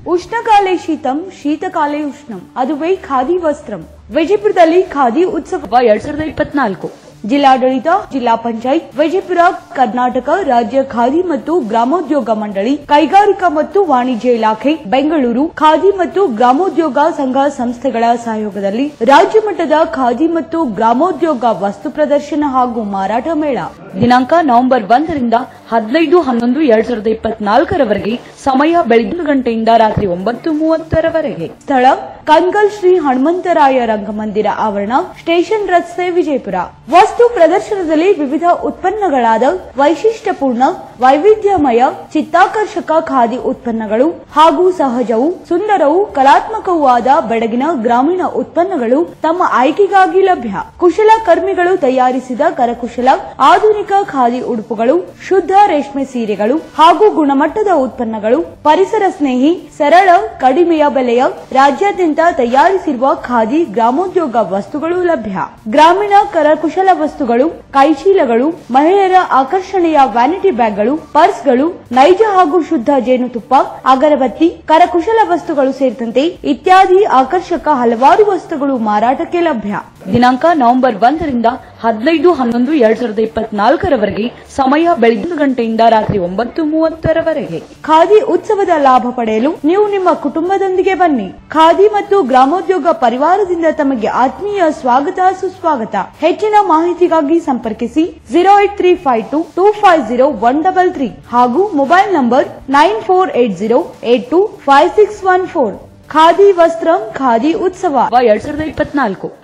ಉಷ್ಣಕಾಲೇ ಶೀತಂ ಶೀತಕಾಲೇ ಉಷ್ಣಂ ಅದುವೇ ಖಾದಿ ವಸ್ತ್ರಂ ವಿಜಯಪುರದಲ್ಲಿ ಖಾದಿ ಉತ್ಸವ ಎರಡ್ ಸಾವಿರದ ಇಪ್ಪತ್ನಾಲ್ಕು ಜಿಲ್ಲಾಡಳಿತ ಜಿಲ್ಲಾ ಪಂಚಾಯತ್ ವಿಜಯಪುರ ಕರ್ನಾಟಕ ರಾಜ್ಯ ಖಾದಿ ಮತ್ತು ಗ್ರಾಮೋದ್ಯೋಗ ಮಂಡಳಿ ಕೈಗಾರಿಕಾ ಮತ್ತು ವಾಣಿಜ್ಯ ಇಲಾಖೆ ಬೆಂಗಳೂರು ಖಾದಿ ಮತ್ತು ಗ್ರಾಮೋದ್ಯೋಗ ಸಂಘ ಸಂಸ್ಥೆಗಳ ಸಹಯೋಗದಲ್ಲಿ ರಾಜ್ಯ ಮಟ್ಟದ ಖಾದಿ ಮತ್ತು ಗ್ರಾಮೋದ್ಯೋಗ ವಸ್ತು ಪ್ರದರ್ಶನ ಹಾಗೂ ಮಾರಾಟ ಮೇಳ ದಿನಾಂಕ ನವೆಂಬರ್ ಒಂದರಿಂದ ಹದಿನೈದು ಹನ್ನೊಂದು ಎರಡ್ ಸಾವಿರದ ಇಪ್ಪತ್ನಾಲ್ಕರವರೆಗೆ ಸಮಯ ಬೆಳಗ್ಗೆ ಗಂಟೆಯಿಂದ ರಾತ್ರಿ ಒಂಬತ್ತು ಮೂವತ್ತರವರೆಗೆ ಸ್ಥಳ ಕನ್ಗಲ್ ಶ್ರೀ ಹನುಮಂತರಾಯ ರಂಗಮಂದಿರ ಆವರಣ ಸ್ಟೇಷನ್ ರಸ್ತೆ ವಿಜಯಪುರ ವಸ್ತು ಪ್ರದರ್ಶನದಲ್ಲಿ ವಿವಿಧ ಉತ್ಪನ್ನಗಳಾದ ವೈಶಿಷ್ಟ್ಯಪೂರ್ಣ ವೈವಿಧ್ಯಮಯ ಚಿತ್ತಾಕರ್ಷಕ ಖಾದಿ ಉತ್ಪನ್ನಗಳು ಹಾಗೂ ಸಹಜವೂ ಸುಂದರವೂ ಕಲಾತ್ಮಕವೂ ಆದ ಬೆಡಗಿನ ಗ್ರಾಮೀಣ ಉತ್ಪನ್ನಗಳು ತಮ್ಮ ಆಯ್ಕೆಗಾಗಿ ಲಭ್ಯ ಕುಶಲಕರ್ಮಿಗಳು ತಯಾರಿಸಿದ ಕರಕುಶಲ ಆಧುನಿಕ ಖಾದಿ ಉಡುಪುಗಳು ಶುದ್ಧ ರೇಷ್ಮೆ ಸೀರೆಗಳು ಹಾಗೂ ಗುಣಮಟ್ಟದ ಉತ್ಪನ್ನಗಳು ಪರಿಸರ ಸ್ನೇಹಿ ಸರಳ ಕಡಿಮೆಯ ಬೆಲೆಯ ರಾಜ್ಯಾದ್ಯಂತ ತಯಾರಿಸಿರುವ ಖಾದಿ ಗ್ರಾಮೋದ್ಯೋಗ ವಸ್ತುಗಳು ಲಭ್ಯ ಗ್ರಾಮೀಣ ಕರಕುಶಲ ವಸ್ತುಗಳು ಕೈಚೀಲಗಳು ಮಹಿಳೆಯರ ಆಕರ್ಷಣೆಯ ವ್ಯಾನಿಟಿ ಬ್ಯಾಗ್ಗಳು ಪರ್ಸ್ಗಳು ನೈಜ ಹಾಗೂ ಶುದ್ಧ ಜೇನುತುಪ್ಪ ಅಗರಬತ್ತಿ ಕರಕುಶಲ ವಸ್ತುಗಳು ಸೇರಿದಂತೆ ಇತ್ಯಾದಿ ಆಕರ್ಷಕ ಹಲವಾರು ವಸ್ತುಗಳು ಮಾರಾಟಕ್ಕೆ ಲಭ್ಯ ದಿನಾಂಕ ನವೆಂಬರ್ ಒಂದರಿಂದ ಹದಿನೈದು ಹನ್ನೊಂದು ಎರಡ್ ಸಾವಿರದ ಇಪ್ಪತ್ನಾಲ್ಕರವರೆಗೆ ಸಮಯ ಬೆಳಗ್ಗೆ ಗಂಟೆಯಿಂದ ರಾತ್ರಿ ಒಂಬತ್ತು ಮೂವತ್ತರವರೆಗೆ ಖಾದಿ ಉತ್ಸವದ ಲಾಭ ಪಡೆಯಲು ನೀವು ನಿಮ್ಮ ಕುಟುಂಬದೊಂದಿಗೆ ಬನ್ನಿ ಖಾದಿ ಮತ್ತು ಗ್ರಾಮೋದ್ಯೋಗ ಪರಿವಾರದಿಂದ ತಮಗೆ ಆತ್ಮೀಯ ಸ್ವಾಗತ ಸುಸ್ವಾಗತ ಹೆಚ್ಚಿನ ಮಾಹಿತಿಗಾಗಿ ಸಂಪರ್ಕಿಸಿ zero eight three five two two five zero one double three ಹಾಗೂ mobile number nine four eight zero eight two five six one four khadi ವಸ್ತ್ರಂ ಖಾದಿ ಉತ್ಸವ ಎರಡ್ ಸಾವಿರದ ಇಪ್ಪತ್ನಾಲ್ಕು